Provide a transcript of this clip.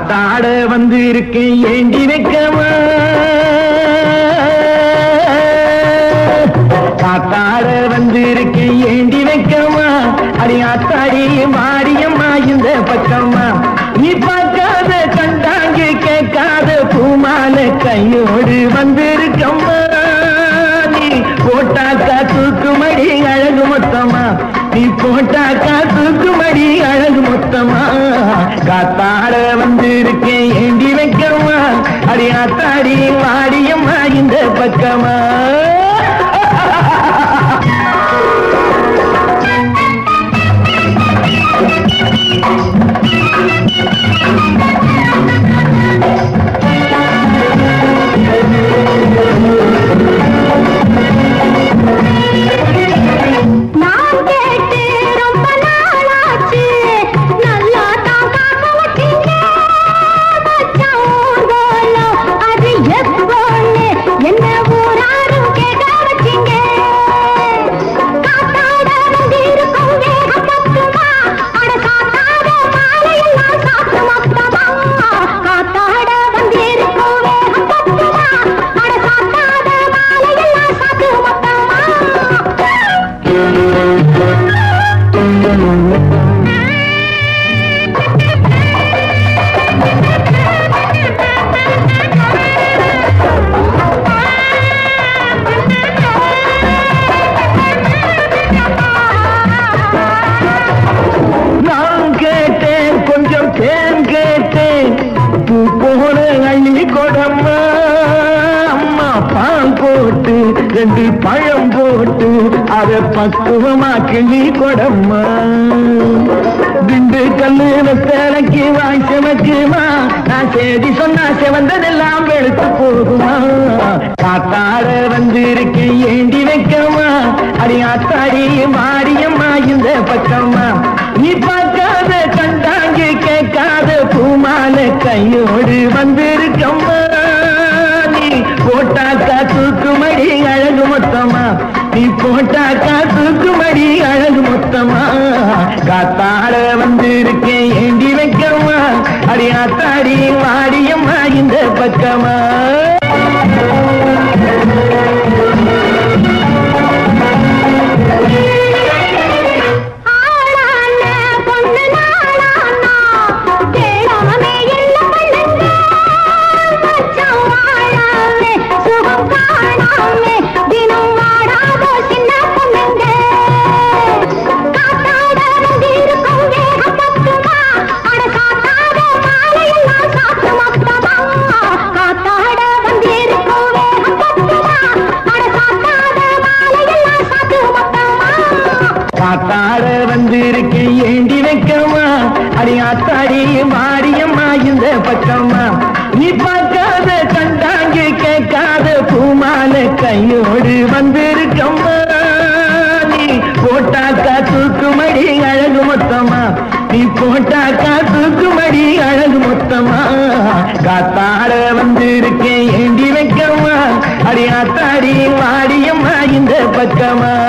காத்தாட வந்து இருக்கேன் ஏண்டி வைக்கவா காத்தாட வந்து இருக்கேன் ஏண்டி வைக்கவா அடி ஆத்தாடி மாரியம்மா இந்த பக்கம்மா நீ பார்க்காத கண்டாங்க கேட்காத பூமால கையோடு வந்திருக்கம்மா நீ போட்டாக்கா தூக்குமடி அழகு மொத்தமா நீ போட்டாக்கா தூக்குமடி அழகு மொத்தமா காத்தாட வந்து இருக்கேன் ஏண்டி வைக்கமா அடி ஆத்தாடி மாரியம்மா இந்த பக்கமா நான் கேட்டு ரொம்ப நாளாச்சு நல்லா தான் காக்க வச்சீங்க மச்சான் ஊர்வலம் அது எப்போன்னு என்ன ஊராரும் கேட்க வச்சீங்க காத்தாட வந்திருக்கும் வேகம் பத்துமா அட சாத்தாட மாலையெல்லாம் சாத்து மொத்தமா காத்தாட வந்திருக்கும் வேகம் பத்துமா அட சாத்தாட மாலையெல்லாம் சாத்து மொத்தமா நான் கேட்டேன் கொஞ்சம் தேன் கேட்டேன் பூ போல அள்ளி கொடம்மா அம்மா பால் போட்டு ரெண்டு பழம் போட்டு அதை பக்குவமா கிள்ளி கொடம்மா திண்டு கல்லு சேலைக்கு வாய் செமக்குமா நான் செய்தி சொன்னா செவந்ததெல்லாம் வெளுத்து போகுமா காத்தாட வந்து இருக்கு ஏண்டி வைக்கமா அடி ஆத்தாடி மாரியம்மா இந்த பக்கமா நீ பார்க்காத கண்டாங்க கேட்காத பூமால கையோடு வந்திருக்கம்மா நீ போட்டாக்கா தூக்குமடி அழகு மொத்தமா நீ போட்டாக்கா தூக்குமடி அழகு மொத்தமா காத்தாட வந்து இருக்கேன் ஏண்டி வைக்கமா அடி ஆத்தாடி மாரியம்மா இந்த பக்கமா ஆளான பொண்ணு நாளானா கேளாமே என்ன பண்ணுங்க மச்சான் வாழாமே சுகம் காணாமே தினம் வாடாதோ சின்ன பொண்ணுங்க காத்தாட வந்திருக்கும் வேகம் பத்துமா அட சாத்தாட மாலையெல்லாம் சாத்து மொத்தமா காத்தாட வந்திருக்கும் வேகம் பத்துமா அட சாத்தாட மாலையெல்லாம் சாத்து மொத்தமா காத்தாட வந்து இருக்கேன் ஏண்டி வைக்கமா அடி ஆத்தாடி மாரியம்மா இந்த பக்கமா நீ பார்க்காத கண்டாங்க கேட்காத பூமால கையோடு வந்திருக்கம்மா நீ போட்டாக்கா தூக்குமடி அழகு மொத்தமா நீ போட்டாக்கா தூக்குமடி அழகு மொத்தமா காத்தாட வந்து இருக்கேன் ஏண்டி வைக்கமா அடி ஆத்தாடி மாரியம்மா இந்த பக்கமா